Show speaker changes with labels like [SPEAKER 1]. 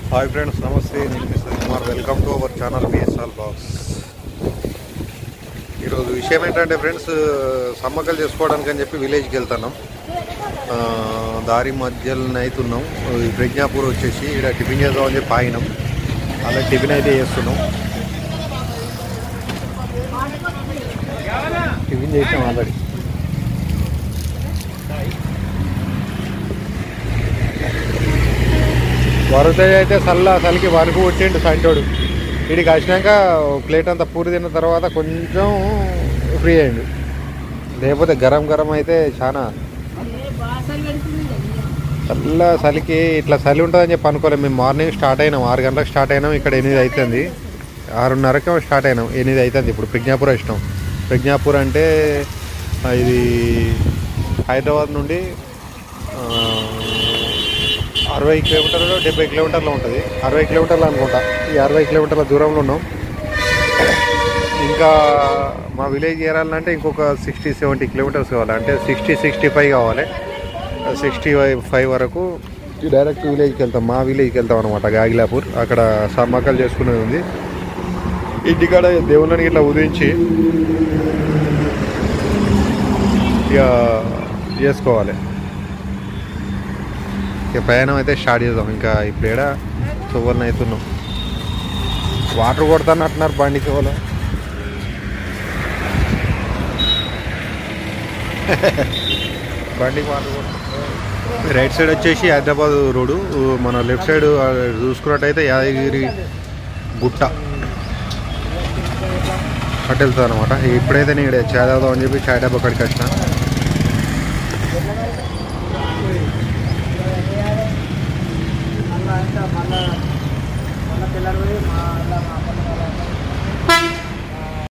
[SPEAKER 1] hi friends namaste నేను mister Kumar welcome to our channel BSR box ఈరోజు విషయం ఏంటంటే ఫ్రెండ్స్ సమ్మక్కలు చేసుకోవడానికి అని చెప్పి విలేజ్కి వెళ్తున్నాం ఆ, దారి మధ్యలో అవుతున్నాం ఈ ప్రజ్ఞాపూర్ వచ్చేసి ఇక్కడ టిఫిన్ చేద్దామని చెప్పి ఆగినాం అలా టిఫిన్ అయితే చేస్తున్నాం టిఫిన్ చేసాం ఆల్రెడీ వరదయ్య అయితే చల్ల చలికి వరకు కొట్టిండు సంటోడు వీడికి వచ్చినాక ప్లేట్ అంతా పూరి తిన్న తర్వాత కొంచెం ఫ్రీ అయ్యిండు లేకపోతే గరం గరం అయితే చాలా చల్ల చలికి ఇట్లా చలి ఉంటుందని చెప్పి అనుకోలేదు మేము మార్నింగ్ స్టార్ట్ అయినాం ఆరు గంటలకు స్టార్ట్ అయినాం ఇక్కడ ఎనిమిది అవుతుంది ఆరున్నరకి స్టార్ట్ అయినాం ఎనిమిది అవుతుంది ఇప్పుడు ప్రజ్ఞాపూర్ వచ్చినాం ప్రజ్ఞాపూర్ అంటే ఆ, ఇది హైదరాబాద్ నుండి ఆ, అరవై కిలోమీటర్లు డెబ్బై కిలోమీటర్లు ఉంటుంది అరవై కిలోమీటర్లు అనుకుంటా ఈ అరవై కిలోమీటర్ల దూరంలో ఉన్నాం ఇంకా మా విలేజ్ చేరాలంటే ఇంకొక సిక్స్టీ సెవెంటీ కిలోమీటర్స్ కావాలి అంటే సిక్స్టీ సిక్స్టీ ఫైవ్ కావాలి సిక్స్టీ ఫైవ్ వరకు డైరెక్ట్ విలేజ్కి వెళ్తాం మా విలేజ్కి వెళ్తాం అనమాట గాగిలాపూర్ అక్కడ సమ్మక్కలు చేసుకునేది ఉంది ఇంటికాడ దేవుళ్ళని ఇట్లా ఉదయించి ఇక చేసుకోవాలి ఇక ప్రయాణం అయితే స్టార్ట్ చేద్దాం ఇంకా ఇప్పుడు ఏడ చువ్వలని అవుతున్నాం వాటర్ కొడతాను అంటున్నారు బండికి వాళ్ళు బండికి వాటర్ కొడుతున్నారు రైట్ సైడ్ వచ్చేసి హైదరాబాద్ రోడ్డు మన లెఫ్ట్ సైడ్ చూసుకున్నట్టయితే యాదగిరి గుట్ట అటు వెళ్తుంది అనమాట ఇప్పుడైతే నేను ఇక్కడ చాయ్ తాగుదాం అని చెప్పి చాయ్ డబ్బా అక్కడికి వచ్చిన
[SPEAKER 2] మళ్ళా ఇంకా మళ్ళా మళ్ళా పిల్లలు పోయి మళ్ళా మా పక్కన వాళ్ళ